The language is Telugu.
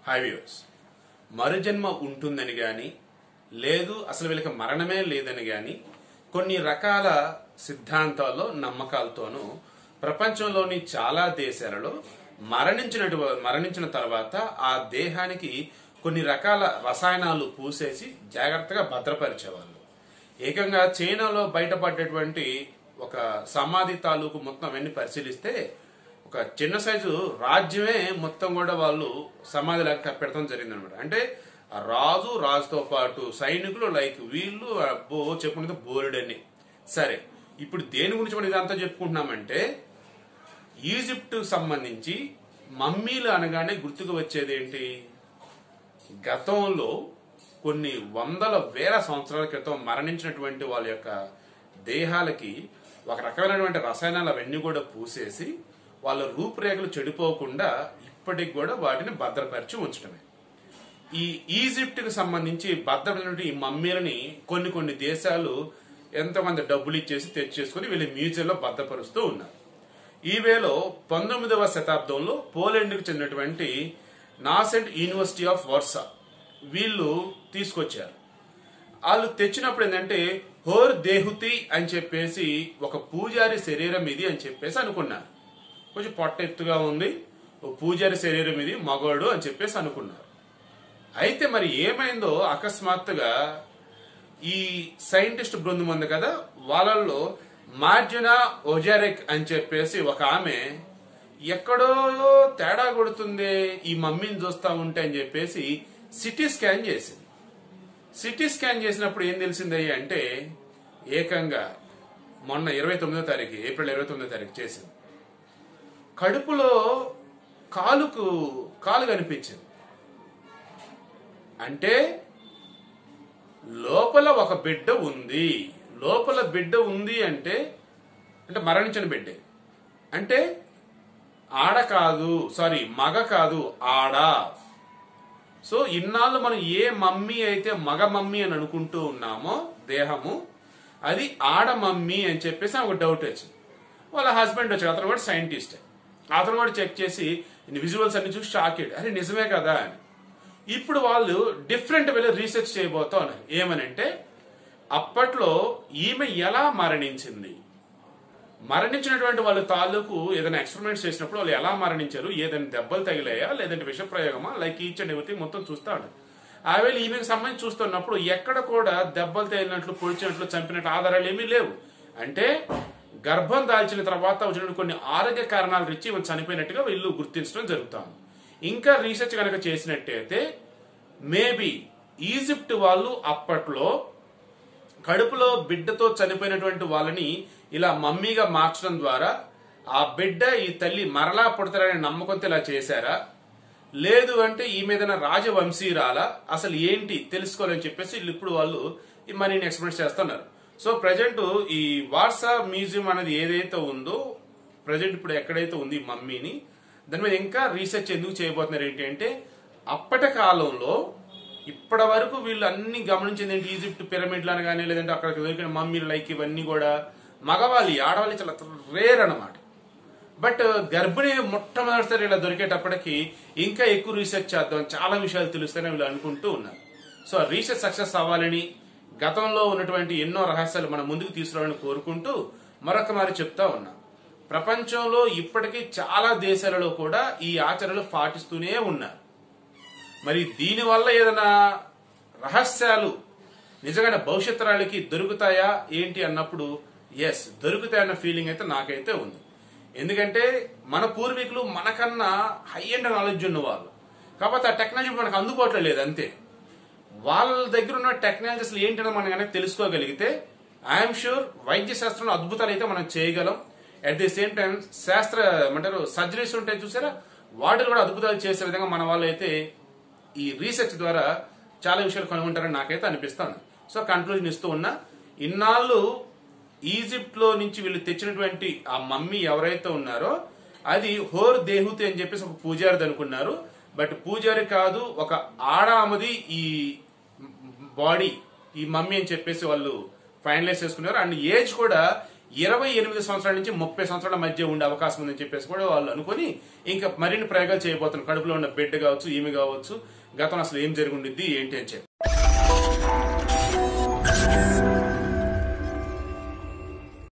హైవ్యూస్ మరుజన్మ ఉంటుందని గాని లేదు అసలు వీళ్ళకి మరణమే లేదని గాని కొన్ని రకాల సిద్ధాంతాల్లో నమ్మకాలతోనూ ప్రపంచంలోని చాలా దేశాలలో మరణించినటు మరణించిన తర్వాత ఆ దేహానికి కొన్ని రకాల రసాయనాలు పూసేసి జాగ్రత్తగా భద్రపరిచేవాళ్ళు ఏకంగా చైనాలో బయటపడ్డటువంటి ఒక సమాధి తాలూకు మొత్తం అవన్నీ పరిశీలిస్తే ఒక చిన్న సైజు రాజ్యమే మొత్తం కూడా వాళ్ళు సమాధి లాగా పెడతాం జరిగింది అనమాట అంటే ఆ రాజు రాజుతో పాటు సైనికులు లైక్ వీళ్ళు అబ్బో చెప్పుకునేది బోరుడని సరే ఇప్పుడు దేని గురించి మనం ఇదంతా చెప్పుకుంటున్నామంటే ఈజిప్ట్ సంబంధించి మమ్మీలు అనగానే గుర్తుకు వచ్చేది ఏంటి గతంలో కొన్ని వందల వేల సంవత్సరాల క్రితం మరణించినటువంటి వాళ్ళ యొక్క దేహాలకి ఒక రకమైనటువంటి రసాయనాలు అవన్నీ కూడా పూసేసి వాళ్ళ రూపురేఖలు చెడిపోకుండా ఇప్పటికి కూడా వాటిని భద్రపరిచి ఉంచడమే ఈ ఈజిప్ట్ కి సంబంధించి భద్రమైనటువంటి ఈ మమ్మీలని కొన్ని కొన్ని దేశాలు ఎంతమంది డబ్బులు ఇచ్చేసి తెచ్చేసుకుని వీళ్ళు మ్యూజియంలో భద్రపరుస్తూ ఉన్నారు ఈ వేలో పంతొమ్మిదవ శతాబ్దంలో పోలాండ్కి చెందినటువంటి నాసెంట్ యూనివర్సిటీ ఆఫ్ వర్సా వీళ్ళు తీసుకొచ్చారు వాళ్ళు తెచ్చినప్పుడు ఏంటంటే హోర్ దేహుతి అని చెప్పేసి ఒక పూజారి శరీరం ఇది అని చెప్పేసి అనుకున్నారు కొంచెం పొట్ట ఎత్తుగా ఉంది ఓ పూజారి శరీరం ఇది మగోడు అని చెప్పేసి అనుకున్నారు అయితే మరి ఏమైందో అకస్మాత్తుగా ఈ సైంటిస్ట్ బృందం ఉంది కదా వాళ్ళల్లో మార్జునా ఒజారెక్ అని చెప్పేసి ఒక ఆమె ఎక్కడో తేడా కొడుతుంది ఈ మమ్మీని చూస్తా ఉంటే అని చెప్పేసి సిటీ స్కాన్ చేసింది సిటీ స్కాన్ చేసినప్పుడు ఏం తెలిసిందయ్యా అంటే ఏకంగా మొన్న ఇరవై తొమ్మిదో తారీఖు ఏప్రిల్ ఇరవై తొమ్మిదో తారీఖు చేసింది కడుపులో కాలుకు కాలు కనిపించింది అంటే లోపల ఒక బిడ్డ ఉంది లోపల బిడ్డ ఉంది అంటే అంటే మరణించిన బిడ్డే అంటే ఆడ కాదు సారీ మగ కాదు ఆడ సో ఇన్నాళ్ళు మనం ఏ మమ్మీ అయితే మగ మమ్మీ అని అనుకుంటూ ఉన్నామో దేహము అది ఆడ మమ్మీ అని చెప్పేసి ఒక డౌట్ వచ్చింది వాళ్ళ హస్బెండ్ వచ్చాడు అతను కూడా సైంటిస్ట్ అతను కూడా చెక్ చేసి విజువల్స్ అన్ని చూసి షాక్ అయ్యాడు అరే నిజమే కదా అని ఇప్పుడు వాళ్ళు డిఫరెంట్ వేలో రీసెర్చ్ చేయబోతా ఉన్నారు ఏమనంటే అప్పట్లో ఈమె ఎలా మరణించింది మరణించినటువంటి వాళ్ళ తాలూకు ఏదైనా ఎక్స్పెరిమెంట్స్ చేసినప్పుడు వాళ్ళు ఎలా మరణించారు ఏదైనా దెబ్బలు తగిలాయా లేదంటే విష ప్రయోగమా లైక్ ఈచ్ అండ్ ఎవ్రీథింగ్ మొత్తం చూస్తాడు ఆవేళ ఈమెకు సంబంధించి చూస్తున్నప్పుడు ఎక్కడ కూడా దెబ్బలు తగిలినట్లు పొడిచినట్లు చంపినట్లు ఆధారాలు ఏమీ లేవు అంటే గర్భం దాల్చిన తర్వాత వచ్చిన కొన్ని ఆరోగ్య కారణాల రీచి ఈమె చనిపోయినట్టుగా వీళ్ళు గుర్తించడం జరుగుతాం ఇంకా రీసెర్చ్ కనుక చేసినట్టయితే మేబీ ఈజిప్ట్ వాళ్ళు అప్పట్లో కడుపులో బిడ్డతో చనిపోయినటువంటి వాళ్ళని ఇలా మమ్మీగా మార్చడం ద్వారా ఆ బిడ్డ ఈ తల్లి మరలా పుడతారనే నమ్మకంతో ఇలా చేశారా లేదు అంటే ఈ మీదన రాజవంశీరాల అసలు ఏంటి తెలుసుకోవాలని చెప్పేసి వీళ్ళు ఇప్పుడు వాళ్ళు ఈ మనీని ఎక్స్పెరిమెంట్ చేస్తున్నారు సో ప్రజెంట్ ఈ వార్సా మ్యూజియం అనేది ఏదైతే ఉందో ప్రజెంట్ ఇప్పుడు ఎక్కడైతే ఉంది ఈ మమ్మీని దాని మీద ఇంకా రీసెర్చ్ ఎందుకు చేయబోతున్నారు ఏంటి అంటే అప్పటి కాలంలో ఇప్పటి వరకు వీళ్ళు అన్ని గమనించింది ఏంటి ఈజిప్ట్ పిరమిడ్లను కానీ లేదంటే అక్కడ దొరికిన మమ్మీలు లైక్ ఇవన్నీ కూడా మగవాళ్ళు ఈ ఆడవాళ్ళు చాలా రేర్ అనమాట బట్ గర్భిణి మొట్టమొదటిసారి ఇలా దొరికేటప్పటికి ఇంకా ఎక్కువ రీసెర్చ్ చేద్దాం చాలా విషయాలు తెలుస్తాయని వీళ్ళు అనుకుంటూ ఉన్నారు సో రీసెర్చ్ సక్సెస్ అవ్వాలని గతంలో ఉన్నటువంటి ఎన్నో రహస్యాలు మనం ముందుకు తీసుకురావాలని కోరుకుంటూ మరొక మారి చెప్తా ఉన్నా ప్రపంచంలో ఇప్పటికీ చాలా దేశాలలో కూడా ఈ ఆచరణలు పాటిస్తూనే ఉన్నారు మరి దీనివల్ల ఏదైనా రహస్యాలు నిజంగా భవిష్యత్ తరాలకి దొరుకుతాయా ఏంటి అన్నప్పుడు ఎస్ దొరుకుతాయన్న ఫీలింగ్ అయితే నాకైతే ఉంది ఎందుకంటే మన పూర్వీకులు మనకన్నా హై అండ్ నాలెడ్జ్ ఉన్న వాళ్ళు కాకపోతే ఆ టెక్నాలజీ మనకు అందుబాటులో లేదు అంతే వాళ్ళ దగ్గర ఉన్న టెక్నాలజీ అసలు ఏంటని మనం కనుక తెలుసుకోగలిగితే ఐఎమ్ షూర్ వైద్య శాస్త్రంలో అద్భుతాలు అయితే మనం చేయగలం అట్ ది సేమ్ టైం శాస్త్ర ఏమంటారు సర్జరీస్ ఉంటాయి చూసారా వాటిని కూడా అద్భుతాలు చేసే విధంగా మన వాళ్ళు అయితే ఈ రీసెర్చ్ ద్వారా చాలా విషయాలు కనుగొంటారని నాకైతే అనిపిస్తాను సో కన్క్లూజన్ ఇస్తూ ఉన్నా ఇన్నాళ్ళు ఈజిప్ట్ లో నుంచి వీళ్ళు తెచ్చినటువంటి ఆ మమ్మీ ఎవరైతే ఉన్నారో అది హోర్ దేహుతి అని చెప్పేసి ఒక పూజారిది అనుకున్నారు బట్ పూజారి కాదు ఒక ఆడామది ఈ బాడీ ఈ మమ్మీ అని చెప్పేసి వాళ్ళు ఫైనలైజ్ చేసుకున్నారు అండ్ ఏజ్ కూడా ఇరవై ఎనిమిది సంవత్సరాల నుంచి ముప్పై సంవత్సరాల మధ్య ఉండే అవకాశం ఉందని చెప్పేసి కూడా వాళ్ళు అనుకొని ఇంకా మరిన్ని ప్రయోగాలు చేయబోతున్నారు కడుపులో ఉన్న బిడ్డ కావచ్చు ఈమె కావచ్చు గతం అసలు ఏం జరిగి ఉండిద్ది ఏంటి అని చెప్పి